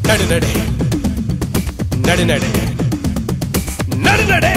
ನಡು ನಡೆ ನಡೆ ನಡೆ ನಡು ನಡೆ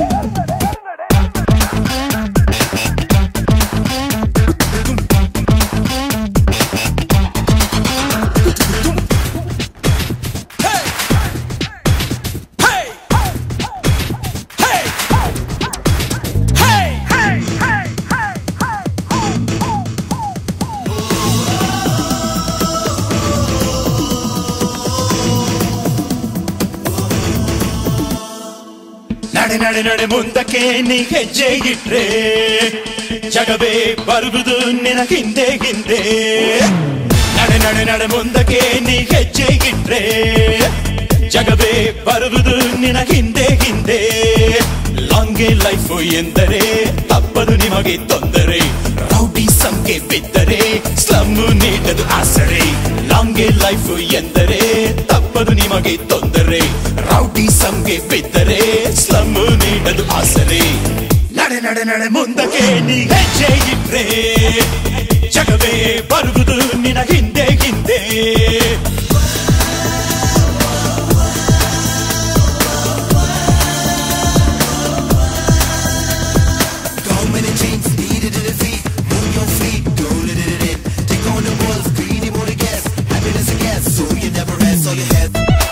ನಡೆ ನಡೆ ನಡೆ ಮುಂದಕ್ಕೆ ನೀ ಹೆಜ್ಜೆ ಇಟ್ರೆ ಜಗವೇ ಬರುವುದು ನಿನ ಹಿಂದೆ ಹಿಂದೆ ನಡೆ ನಡೆ ನಡೆ ಮುಂದಕ್ಕೆ ನೀ ಹೆಜ್ಜೆ ಇಟ್ರೆ ಜಗವೇ ಬರುವುದು ನಿನ ಹಿಂದೆ ಹಿಂದೆ ಲಾಂಗೆ ಲೈಫು ಎಂದರೆ ತಪ್ಪದು ನಿಮಗೆ ತೊಂದರೆ ರೌಡಿ ಸಂಖ್ಯೆ ಬಿದ್ದರೆ ಸ್ಲಮ್ಮು ನೀಡದು ಆಸರೆ ಲಾಂಗೆ ಲೈಫು ಎಂದರೆ ತಪ್ಪದು ನಿಮಗೆ ತೊಂದರೆ ರೌಡಿ ಸಂಖ್ಯೆ ಬಿದ್ದರೆ ಸ್ಲಮ್ಮು ನೀಡದು ಆಸರೆ ನಡೆ ನಡೆ ನಡೆ ಮುಂದಕ್ಕೆ ನೀ ಹೆಜ್ಜೆ ಇಟ್ರೆ ಜಗವೇ ಬರುವುದು ನಿನ ಹಿಂದೆ ಹಿಂದೆ Go many chains, needed to defeat. Move your feet, go let it in. Take on the world, greedy more to guess. Happiness a guess, so you never rest on your head.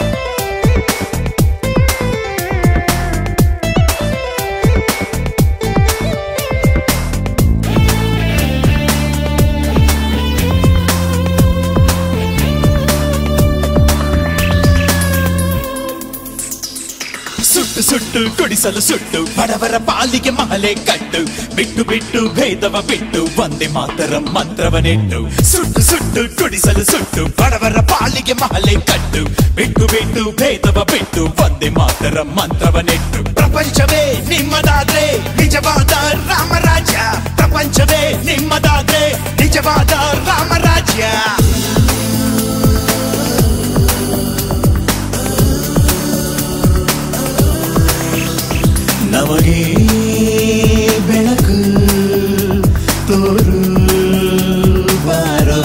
ಸುಟ್ಟು ಸುಟ್ಟು ಕುಡಿಸಲು ಸುಟ್ಟು ಬಡವರ ಪಾಲಿಗೆ ಮಹಲೆ ಕಟ್ಟು ಬಿಟ್ಟು ಬಿಟ್ಟು ಭೇದವ ಬಿಟ್ಟು ಒಂದೇ ಮಾತರ ಮಂತ್ರವನೆಟ್ಟು ಸುಟ್ಟು ಸುಟ್ಟು ಕುಡಿಸಲು ಸುಟ್ಟು ಬಡವರ ಪಾಲಿಗೆ ಮಹಲೆ ಕಟ್ಟು ಬಿಟ್ಟು ಬಿಟ್ಟು ಭೇದವ ಬಿಟ್ಟು ಒಂದೇ ಮಾತರ ಮಂತ್ರವನೆಟ್ಟು ಪ್ರಪಂಚವೇ ನಿಮ್ಮದಾದ್ರೆ ನಿಜವಾದ ರಾಮರಾಜ್ಯ ಪ್ರಪಂಚವೇ ನಿಮ್ಮದಾದ್ರೆ ನಿಜವಾದ ರಾಮರಾಜ್ಯ ನಮಗೆ ಬೆಳಕು ತೋರು ಬಾರೋ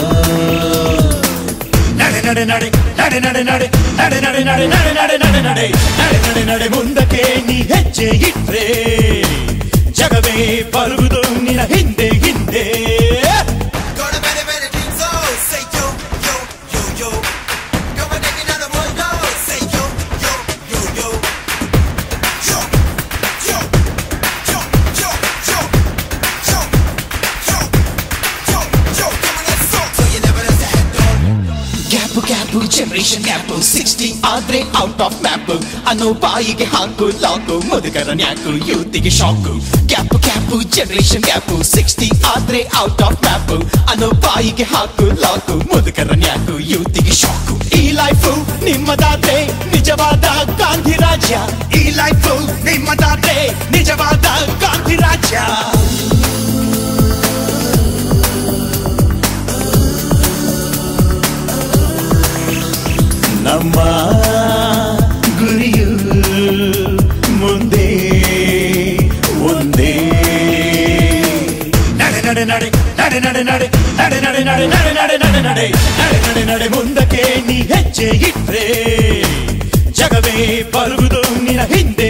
ನಡೆ ನಡೆ ನಡೆ ನಡೆ ನಡೆ ನಡೆ ನಡೆ ನಡೆ ನಡೆ ನಡೆ ನಡೆ ನಡೆ ನಡೆ ನಡೆ ನಡೆ ನಡೆ ಮುಂದಕ್ಕೆ ನೀ ಹೆಜ್ಜೆ ಇಟ್ರೆ ಜಗವೇ ಬರುವುದು ನಿನ್ನ ಹಿಂದೆ ಹಿಂದೆ Go to many, many dreams, oh, say yo, yo, yo, yo. Go and take another one, go, say yo, yo, yo, yo. Yo, yo, yo, yo, yo, yo, yo, yo, yo. Come on, let's go. So you never let the head go. Gap gap generation gap sixty ಆದ್ರೆ out of map ಅನ್ನೋ ಬಾಯಿಗೆ ಹಾಕು lock ಮುದುಕರ knack ಯೂತಿಗೆ shock gap gap generation gap sixty ಆದ್ರೆ out of map ಅನ್ನೋ ಬಾಯಿಗೆ ಹಾಕು ಲಾಕು ಮುದುಕರ ನ್ಯಾಕು ಯೂತಿಗೆ ಶಾಕು ಈ ಲೈಫು ನಿಮ್ಮದಾದ್ರೆ ನಿಜವಾದ ಗಾಂಧಿ ರಾಜ್ಯ ಈ ಲೈಫು ನಿಮ್ಮದಾದ್ರೆ ನಿಜವಾದ ಗಾಂಧಿ ರಾಜ್ಯ ನಮ್ಮ ಗುರಿಯು ಮುಂದೆ ಒಂದೇ ನಡೆ ನಡೆ ನಡೆ ನಡೆ ನಡೆ ನಡೆ ನಡೆ ನಡೆ ನಡೆ ನಡೆ ನಡೆ ನಡೆ ನಡೆ ನಡೆ ನಡೆ ನಡೆ ಮುಂದಕ್ಕೆ ನೀ ಹೆಜ್ಜೆ ಇಟ್ರೆ ಜಗವೇ ಬರುವುದು ನಿನ್ನ ಹಿಂದೆ